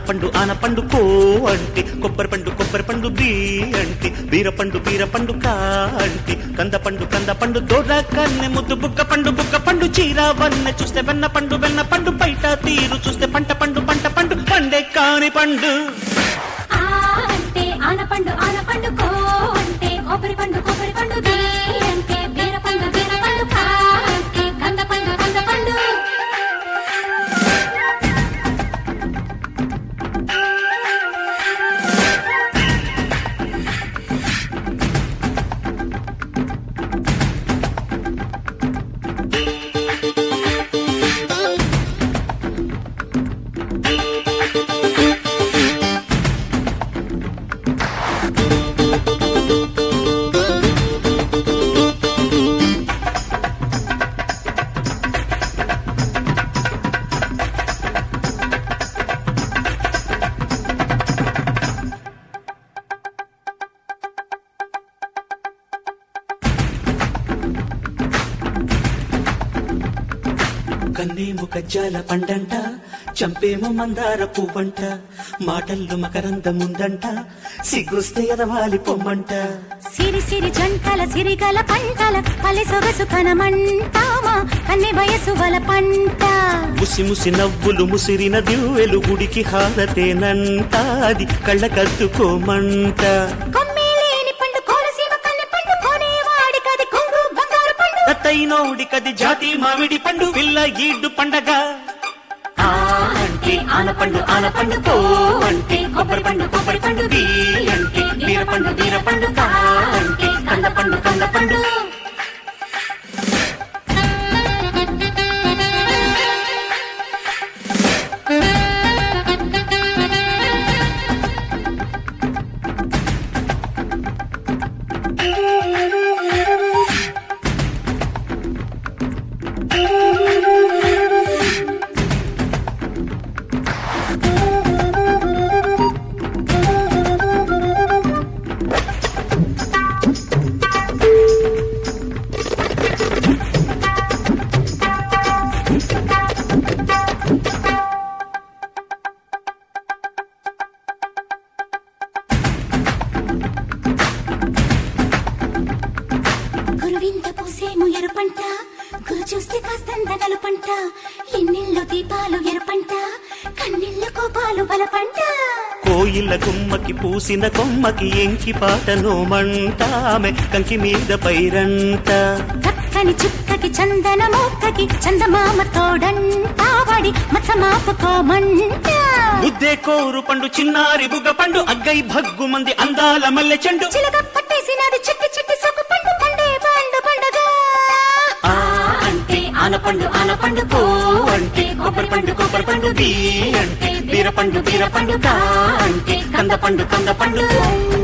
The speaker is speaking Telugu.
ఆనపండు ఆనపండు కో అంటే కొబ్బరి పండు కొబ్బరి పండు బి అంటే బీరపండు బీరపండు కా అంటే కందపండు కందపండు దొర కన్నె ముద్దు బుక్క పండు బుక్క పండు చీర వన్నె చూస్తే వెన్న పండు వెన్న పండు బయట తీరు చూస్తే పంట పండు పంట పండు పండే కాని పండు ఆ అంటే ఆనపండు ఆనపండు కో అంటే కొబ్బరి పండు కొబ్బరి పండు బి అంటే బీరపండు బీరపండు కా అంటే కందపండు కందపండు కన్నేము కజ్జాల పండంట చంపేమో మందార పువ్వంట మాటల్లో మకరంద ముందంట సిగ్గుస్తే ఎదవాలి పొమ్మంట సిరి సిరి జంటల సిరిగల పంటల పల్లె సొగసు కనమంటామా కన్నె వయసు వల పంట ముసి ముసి నవ్వులు ముసిరిన దివ్వెలు గుడికి హారతేనంట అది కళ్ళ కద్దుకోమంట కొమ్మేలేని పండు కోనసీమ కన్నె పండు కొనేవాడి కది కొంగు బంగారు పండు రత్తైనోడి కది జాతి మామిడి పండు పిల్ల ఈడ్డు పండగ ఆ అంటే ఆనపండు ఆనపండు కో అంటే కొబ్బరి పండు కొబ్బరి పండు బి అంటే బీరపండు బీరపండు కా అంటే కందపండు కందపండు గురువింత పూసేము ఎరుపంట గురు చూస్తే కాస్తంత నలుపంట ఎన్నెల్లో దీపాలు ఎరుపంట కన్నెల్లో కోపాలు బలపంట కోయిల కొమ్మకి పూసిన కొమ్మకి ఎంకి పాటను మంట ఆమె కంకి మీద పైరంట చక్కని చుక్కకి చందన మొక్కకి చందమామ తోడంట వాడి మచ్చమాపుకోమంట ముద్దే కోరు పండు చిన్నారి బుగ్గ పండు అగ్గై భగ్గు మంది అందాల మల్లె చెండు చిలక పట్టేసినది చిట్టి చిట్టి సొక్కు పండు పండే పండు పండుగ ఆ అంటే ఆనపండు ఆనపండు కో అంటే కొబ్బరి పండు కొబ్బరి పండు బి అంటే బీరపండు బీరపండు కా అంటే కందపండు కందపండు